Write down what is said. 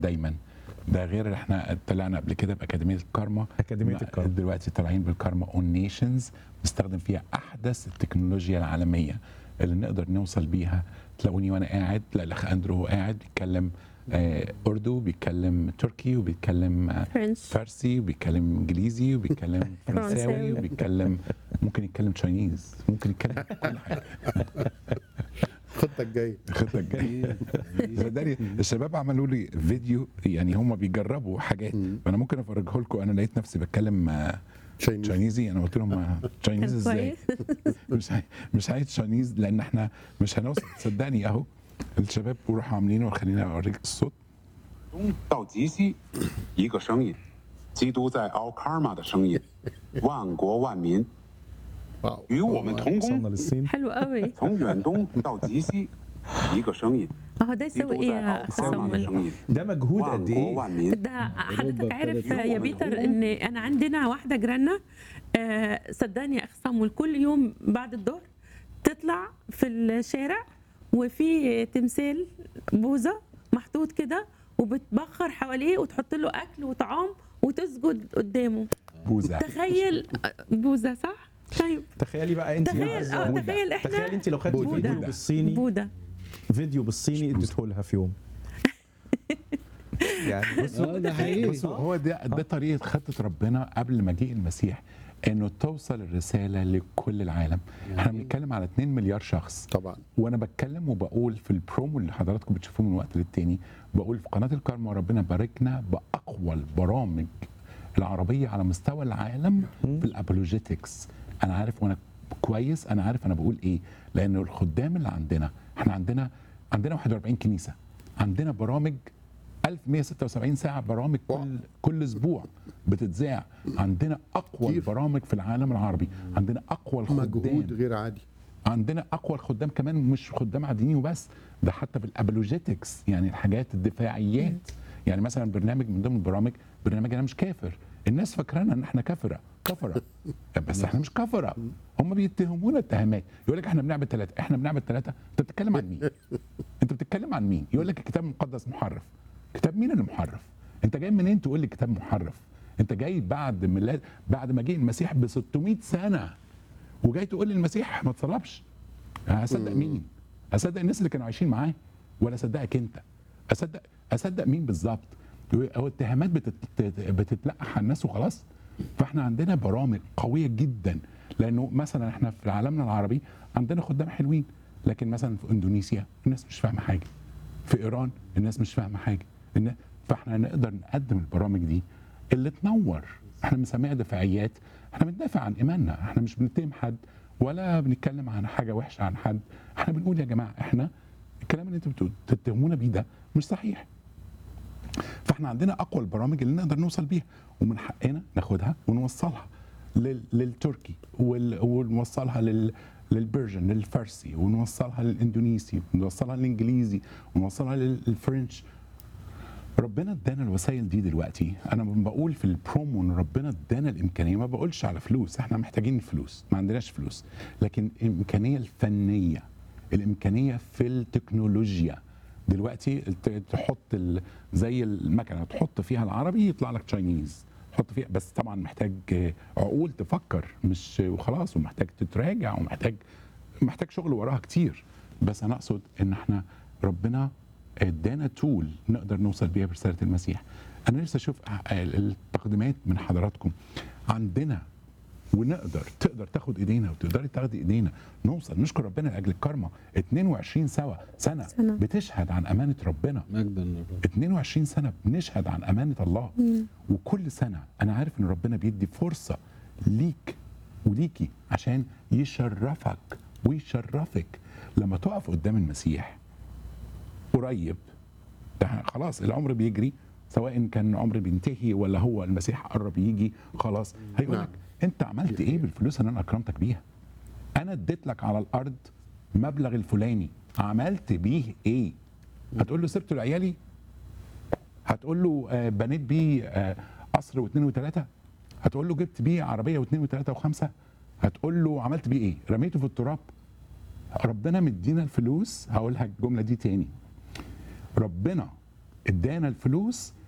دايما ده غير احنا طلعنا قبل كده باكاديميه الكارما أكاديمية لا، الكارما. دلوقتي طالعين بالكارما اون نيشنز بنستخدم فيها احدث التكنولوجيا العالميه اللي نقدر نوصل بيها تلاقوني وانا قاعد لا الاخ اندرو هو قاعد بيتكلم آه، اردو بيتكلم تركي وبيتكلم آه، فرنش فارسي وبيتكلم انجليزي وبيتكلم فرنساوي فرنساوي. وبيتكلم ممكن يتكلم تشاينيز ممكن يتكلم كل حاجه خطتك جايه الخطه الجايه صدقني الشباب عملوا لي فيديو يعني هم بيجربوا حاجات فانا ممكن افرجه لكم انا لقيت نفسي بتكلم آه، تشاينيز تشاينيزي انا قلت لهم آه، تشاينيز ازاي مش هي- مش عايز تشاينيز لان احنا مش هنوصل صدقني اهو الشباب وراحوا عاملينه خليني اوريك الصوت 东到极西，一个声音，基督在奥卡尔玛的声音，万国万民 واو 与我们同 وصلنا 工。 للصين حلو قوي 从远东到极西，一个声音， اهو ده 基 يسوي 督 ايه 在 يا 奥卡尔玛的 صمويل 声音， ده مجهود 万 قد 国 ايه 万民。 ده حضرتك عارف ابتدت يا يوم بيتر اليوم. ان انا عندنا واحده جيراننا آه، صدقني يا اخ صمويل كل يوم بعد الظهر تطلع في الشارع وفي تمثال بوذا محطوط كده وبتبخر حواليه وتحط له اكل وطعام وتسجد قدامه بوزه تخيل بوذا صح؟ طيب تخيلي بقى انت تخيل عايزة- اه تخيل احنا تخيلي انت لو خدتي بوذا. فيديو بوذا. بالصيني بوذا فيديو بالصيني اديته لها في يوم يعني بصوا اه ده حقيقي بصوا هو ده ده طريقه خطه ربنا قبل مجيء المسيح انه توصل الرساله لكل العالم احنا بنتكلم على 2 مليار شخص طبعا وانا بتكلم وبقول في البرومو اللي حضراتكم بتشوفوه من وقت للتاني بقول في قناه الكارما ربنا باركنا باقوى البرامج العربيه على مستوى العالم في الابولوجيتكس انا عارف وانا كويس انا عارف انا بقول ايه لان الخدام اللي عندنا احنا عندنا عندنا 41 كنيسه عندنا برامج 1176 ساعه برامج كل كل اسبوع بتتذاع عندنا اقوى كتير. البرامج في العالم العربي عندنا اقوى الخدام مجهود غير عادي عندنا اقوى الخدام كمان مش خدام عاديين وبس ده حتى في الابولوجيتكس يعني الحاجات الدفاعيات يعني مثلا برنامج من ضمن البرامج برنامج انا مش كافر الناس فاكرانا ان احنا كفره كفره بس احنا مش كفره هم بيتهمونا اتهامات يقول لك احنا بنعبد ثلاثه احنا بنعبد ثلاثه انت بتتكلم عن مين انت بتتكلم عن مين يقول لك الكتاب المقدس محرف كتاب مين اللي محرف انت جاي منين تقول لي كتاب محرف انت جاي بعد ميلاد بعد ما جه المسيح ب 600 سنه وجاي تقول لي المسيح ما اتصلبش هصدق مين؟ اصدق الناس اللي كانوا عايشين معاه ولا اصدقك انت؟ اصدق اصدق مين بالظبط؟ هو اتهامات بتت... بتتلقح على الناس وخلاص فاحنا عندنا برامج قويه جدا لانه مثلا احنا في عالمنا العربي عندنا خدام حلوين لكن مثلا في اندونيسيا الناس مش فاهمه حاجه في ايران الناس مش فاهمه حاجه النا- فاحنا نقدر نقدم البرامج دي اللي تنور احنا بنسميها دفاعيات احنا بندافع عن ايماننا احنا مش بنتهم حد ولا بنتكلم عن حاجه وحشه عن حد احنا بنقول يا جماعه احنا الكلام اللي انتوا بتقول- بتتهمونا بيه ده مش صحيح فاحنا عندنا اقوى البرامج اللي نقدر نوصل بيها ومن حقنا ناخدها ونوصلها لل... للتركي وال... ونوصلها لل... للبرجن للفارسي ونوصلها للاندونيسي ونوصلها للانجليزي ونوصلها للفرنش ربنا ادانا الوسائل دي دلوقتي انا لما بقول في البرومو ان ربنا ادانا الامكانيه ما بقولش على فلوس احنا محتاجين فلوس ما عندناش فلوس لكن الامكانيه الفنيه الامكانيه في التكنولوجيا دلوقتي ت- تحط ال- زي المكنه تحط فيها العربي يطلع لك تشاينيز تحط فيها بس طبعا محتاج آه، عقول تفكر مش وخلاص ومحتاج تتراجع ومحتاج محتاج شغل وراها كتير بس انا اقصد ان احنا ربنا ادانا تول نقدر نوصل بيها برساله المسيح انا نفسي اشوف التقديمات من حضراتكم عندنا ونقدر تقدر تاخد ايدينا وتقدري تاخدي ايدينا نوصل نشكر ربنا لاجل الكرمه 22 سوا سنه, سنة. بتشهد عن امانه ربنا مجدا للرب 22 سنه بنشهد عن امانه الله وكل سنه انا عارف ان ربنا بيدي فرصه ليك وليكي عشان يشرفك ويشرفك لما تقف قدام المسيح قريب ده خلاص العمر بيجري سواء كان عمر بينتهي ولا هو المسيح قرب يجي خلاص هيقول لك نعم. انت عملت ايه بالفلوس اللي انا اكرمتك بيها انا اديت لك على الارض مبلغ الفلاني عملت بيه ايه هتقول له سبته لعيالي هتقول له آه، بنيت بيه آه، قصر واثنين وثلاثه هتقول له جبت بيه عربيه واثنين وثلاثه وخمسه هتقول له عملت بيه ايه رميته في التراب ربنا مدينا الفلوس هقولها الجمله دي تاني ربنا ادانا الفلوس